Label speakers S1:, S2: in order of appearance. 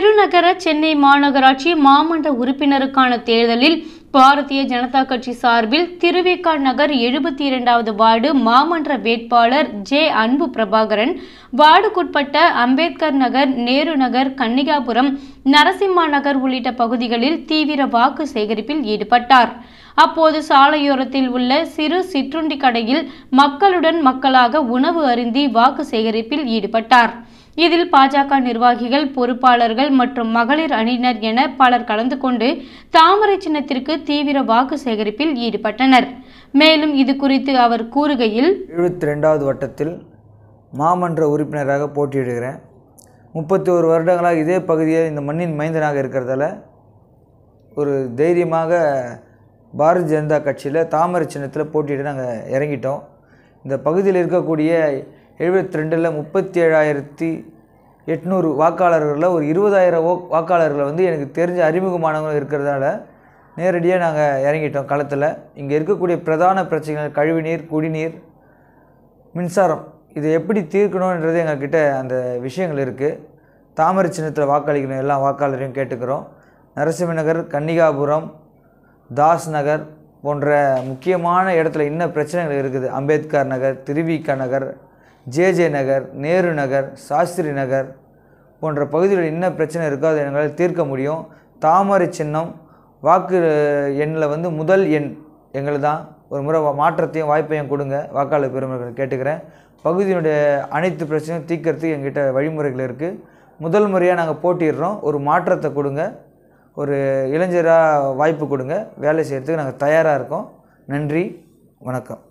S1: பெருநகர சென்னை மாநகராட்சி மாமன்ற உறுப்பினருக்கான தேர்தலில் பாரதிய ஜனதா கட்சி சார்பில் திருவிக நகர் எழுபத்தி இரண்டாவது வார்டு மாமன்ற வேட்பாளர் ஜே அன்பு பிரபாகரன் வார்டுக்குட்பட்ட அம்பேத்கர் நகர் நேரு நகர் கன்னிகாபுரம் நரசிம்மா நகர் உள்ளிட்ட பகுதிகளில் தீவிர வாக்கு சேகரிப்பில் ஈடுபட்டார் அப்போது சாலையோரத்தில் உள்ள சிறு சிற்றுண்டி கடையில் மக்களுடன் மக்களாக உணவு அருந்தி வாக்கு சேகரிப்பில் ஈடுபட்டார் இதில் பாஜக நிர்வாகிகள் பொறுப்பாளர்கள் மற்றும் மகளிர் அணியினர் என பலர் கலந்து கொண்டு தாமரை சின்னத்திற்கு தீவிர வாக்கு சேகரிப்பில் ஈடுபட்டனர் மேலும் இது குறித்து அவர் கூறுகையில்
S2: எழுபத்தி ரெண்டாவது வட்டத்தில் மாமன்ற உறுப்பினராக போட்டியிடுகிறேன் முப்பத்தி ஒரு வருடங்களாக இதே பகுதியில் இந்த மண்ணின் மைந்தனாக இருக்கிறதால ஒரு தைரியமாக பாரதிய ஜனதா கட்சியில் தாமரை சின்னத்தில் போட்டியிட நாங்கள் இறங்கிட்டோம் இந்த பகுதியில் இருக்கக்கூடிய எழுபத்தி ரெண்டில் முப்பத்தி ஏழாயிரத்தி எட்நூறு வாக்காளர்களில் ஒரு இருபதாயிரம் ஓ வாக்காளர்கள் வந்து எனக்கு தெரிஞ்ச அறிமுகமானவங்க இருக்கிறதால நேரடியாக நாங்கள் இறங்கிட்டோம் களத்தில் இங்கே இருக்கக்கூடிய பிரதான பிரச்சனைகள் கழிவுநீர் குடிநீர் மின்சாரம் இதை எப்படி தீர்க்கணுன்றது எங்ககிட்ட அந்த விஷயங்கள் இருக்குது தாமரை சின்னத்தில் வாக்களிக்கணும் எல்லா வாக்காளரையும் கேட்டுக்கிறோம் நரசிம்ம நகர் கன்னிகாபுரம் தாஸ் நகர் போன்ற முக்கியமான இடத்துல இன்னும் பிரச்சனைகள் இருக்குது அம்பேத்கர் நகர் திருவிக நகர் ஜேஜே நகர் நேரு நகர் சாஸ்திரி நகர் போன்ற பகுதிகளில் என்ன பிரச்சனை இருக்கோ அதை எங்களால் தீர்க்க முடியும் தாமரை சின்னம் வாக்கு எண்ணில் வந்து முதல் எண் எங்கள் தான் ஒரு முறை வா- மாற்றத்தையும் வாய்ப்பையும் கொடுங்க வாக்காளர் பெருமக்கள் கேட்டுக்கிறேன் பகுதியினுடைய அனைத்து பிரச்சனையும் தீர்க்கறதுக்கு எங்கிட்ட வழிமுறைகள் இருக்குது முதல் முறையாக நாங்கள் போட்டிடுறோம் ஒரு மாற்றத்தை கொடுங்க ஒரு இளைஞராக வாய்ப்பு கொடுங்க வேலை செய்கிறதுக்கு நாங்கள் தயாராக இருக்கோம் நன்றி வணக்கம்